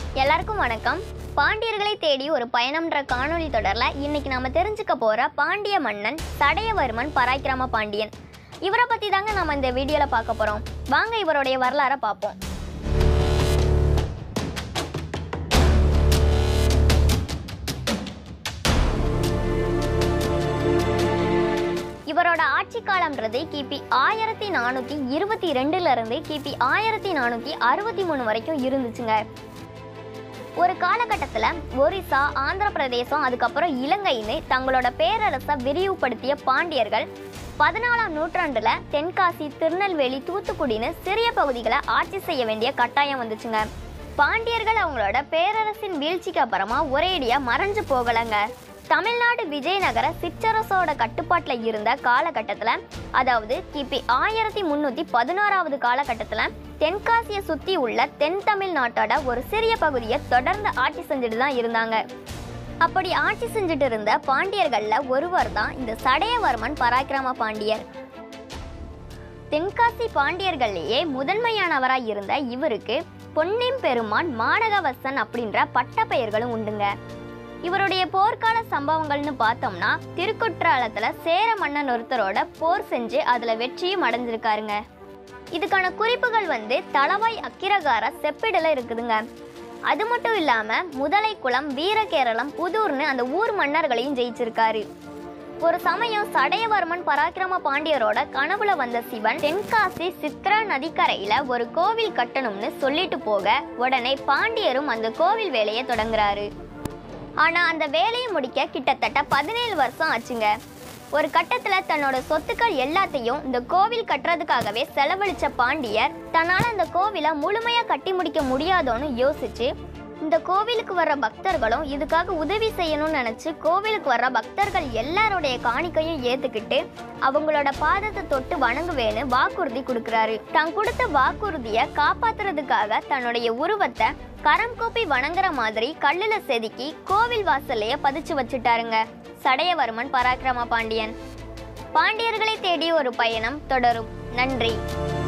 எல்லாருக்கும் வணக்கம் பாண்டியர்களை தேடி ஒரு பயணம்ன்ற காணொளி தொடர்ல இன்னைக்கு நாம தெரிஞ்சுக்க போற பாண்டிய மன்னன் சடையவர்மன் பராக்கிரம பாண்டியன் இவரை பத்தி தாங்க நாம இந்த வீடியோல பார்க்க போறோம் வாங்க இவருடைய வரலாறை பார்ப்போம் இவரோட ஆட்சி காலம்ன்றது கிபி ஆயிரத்தி நானூற்றி இருபத்தி ரெண்டுல இருந்து கிபி ஆயிரத்தி நானூற்றி அறுபத்தி மூணு வரைக்கும் இருந்துச்சுங்க ஒரு காலகட்டத்தில் ஒரிசா ஆந்திர பிரதேசம் அதுக்கப்புறம் இலங்கைன்னு தங்களோட பேரரசை விரிவுபடுத்திய பாண்டியர்கள் பதினாலாம் நூற்றாண்டுல தென்காசி திருநெல்வேலி தூத்துக்குடின்னு சிறிய பகுதிகளை ஆட்சி செய்ய வேண்டிய கட்டாயம் வந்துச்சுங்க பாண்டியர்கள் அவங்களோட பேரரசின் வீழ்ச்சிக்கு அப்புறமா ஒரேடியா மறைஞ்சு போகலைங்க தமிழ்நாடு விஜயநகர சிற்றரசோட கட்டுப்பாட்டில் இருந்த காலகட்டத்தில் அதாவது கிபி ஆயிரத்தி முந்நூற்றி பதினோராவது காலகட்டத்தில் தென்காசியை சுற்றி உள்ள தென் தமிழ்நாட்டோட ஒரு சிறிய பகுதியை தொடர்ந்து ஆட்சி செஞ்சுட்டு தான் இருந்தாங்க அப்படி ஆட்சி செஞ்சுட்டு இருந்த பாண்டியர்களில் ஒருவர் தான் இந்த சடையவர்மன் பராக்கிரம பாண்டியர் தென்காசி பாண்டியர்கள்லேயே முதன்மையானவராய் இருந்த இவருக்கு பொன்னிம் பெருமான் மானகவசன் அப்படின்ற பட்டப்பெயர்களும் உண்டுங்க இவருடைய போர்க்கால சம்பவங்கள்னு பார்த்தோம்னா திருக்குற்றாலத்துல சேர மன்னன் ஒருத்தரோட போர் செஞ்சு அதுல வெற்றியும் அடைஞ்சிருக்காருங்க இதுக்கான குறிப்புகள் வந்து தளவாய் அக்கிரகார செப்பிடல இருக்குதுங்க அது மட்டும் இல்லாம முதலைக்குளம் வீரகேரளம் புதூர்னு அந்த ஊர் மன்னர்களையும் ஜெயிச்சிருக்காரு ஒரு சமயம் சடையவர்மன் பராக்கிரம பாண்டியரோட கனவுல வந்த சிவன் தென்காசி சித்ரா நதிக்கரையில ஒரு கோவில் கட்டணும்னு சொல்லிட்டு போக உடனே பாண்டியரும் அந்த கோவில் வேலையை தொடங்குறாரு ஆனா அந்த வேலையை முடிக்க கிட்டத்தட்ட பதினேழு வருஷம் ஆச்சுங்க ஒரு கட்டத்துல தன்னோட சொத்துக்கள் எல்லாத்தையும் இந்த கோவில் கட்டுறதுக்காகவே செலவழிச்ச பாண்டியர் தன்னால அந்த கோவிலை முழுமையா கட்டி முடிக்க முடியாதோன்னு யோசிச்சு இந்த கோவிலுக்கு வர்ற பக்தர்களும் இதுக்காக உதவி செய்யணும்னு நினைச்சு கோவிலுக்கு வர்ற பக்தர்கள் எல்லாருடைய காணிக்கையும் ஏத்துக்கிட்டு அவங்களோட பாதத்தை தொட்டு வணங்குவேன்னு வாக்குறுதி கொடுக்கறாரு தான் கொடுத்த வாக்குறுதியை காப்பாத்துறதுக்காக தன்னுடைய உருவத்தை கரம் கூப்பி வணங்குற மாதிரி கல்லுல செதுக்கி கோவில் வாசல்லையே பதிச்சு வச்சுட்டாருங்க சடையவர்மன் பராக்கிரம பாண்டியன் பாண்டியர்களை தேடி ஒரு பயணம் தொடரும் நன்றி